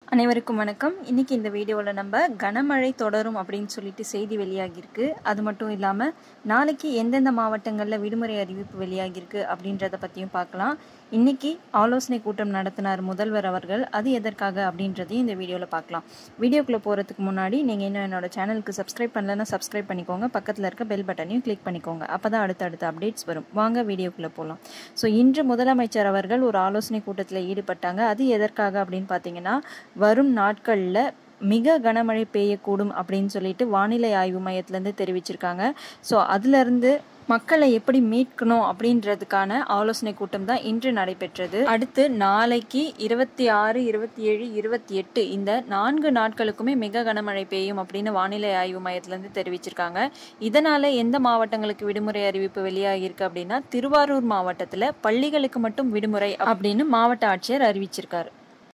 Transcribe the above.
அனைவருக்கும் வணக்கம் இன்னைக்கு இந்த வீடியோவில் நம்ம கனமழை தொடரும் அப்படின்னு சொல்லிட்டு செய்தி வெளியாகியிருக்கு அது மட்டும் இல்லாமல் நாளைக்கு எந்தெந்த மாவட்டங்களில் விடுமுறை அறிவிப்பு வெளியாகியிருக்கு அப்படின்றத பற்றியும் பார்க்கலாம் இன்னைக்கு ஆலோசனை கூட்டம் நடத்தினார் முதல்வர் அவர்கள் அது எதற்காக அப்படின்றதையும் இந்த வீடியோவில் பார்க்கலாம் வீடியோக்குள்ளே போகிறதுக்கு முன்னாடி நீங்கள் இன்னும் என்னோட சேனலுக்கு சப்ஸ்கிரைப் பண்ணலன்னா சப்ஸ்கிரைப் பண்ணிக்கோங்க பக்கத்தில் இருக்க பெல் பட்டனையும் கிளிக் பண்ணிக்கோங்க அப்போ தான் அடுத்தடுத்த அப்டேட்ஸ் வரும் வாங்க வீடியோக்குள்ளே போகலாம் ஸோ இன்று முதலமைச்சர் அவர்கள் ஒரு ஆலோசனை கூட்டத்தில் ஈடுபட்டாங்க அது எதற்காக அப்படின்னு பார்த்தீங்கன்னா வரும் நாட்களில் மிக கனமழை பெய்யக்கூடும் அப்படின்னு சொல்லிட்டு வானிலை ஆய்வு மையத்திலேருந்து தெரிவிச்சிருக்காங்க ஸோ அதுலேருந்து மக்களை எப்படி மீட்கணும் அப்படின்றதுக்கான ஆலோசனை கூட்டம் தான் இன்று நடைபெற்றது அடுத்து நாளைக்கு இருபத்தி ஆறு இருபத்தி ஏழு இருபத்தி எட்டு இந்த நான்கு நாட்களுக்குமே மிக கனமழை பெய்யும் அப்படின்னு வானிலை ஆய்வு மையத்திலேருந்து தெரிவிச்சிருக்காங்க இதனால எந்த மாவட்டங்களுக்கு விடுமுறை அறிவிப்பு வெளியாகியிருக்கு அப்படின்னா திருவாரூர் மாவட்டத்தில் பள்ளிகளுக்கு மட்டும் விடுமுறை அப்படின்னு மாவட்ட ஆட்சியர் அறிவிச்சிருக்காரு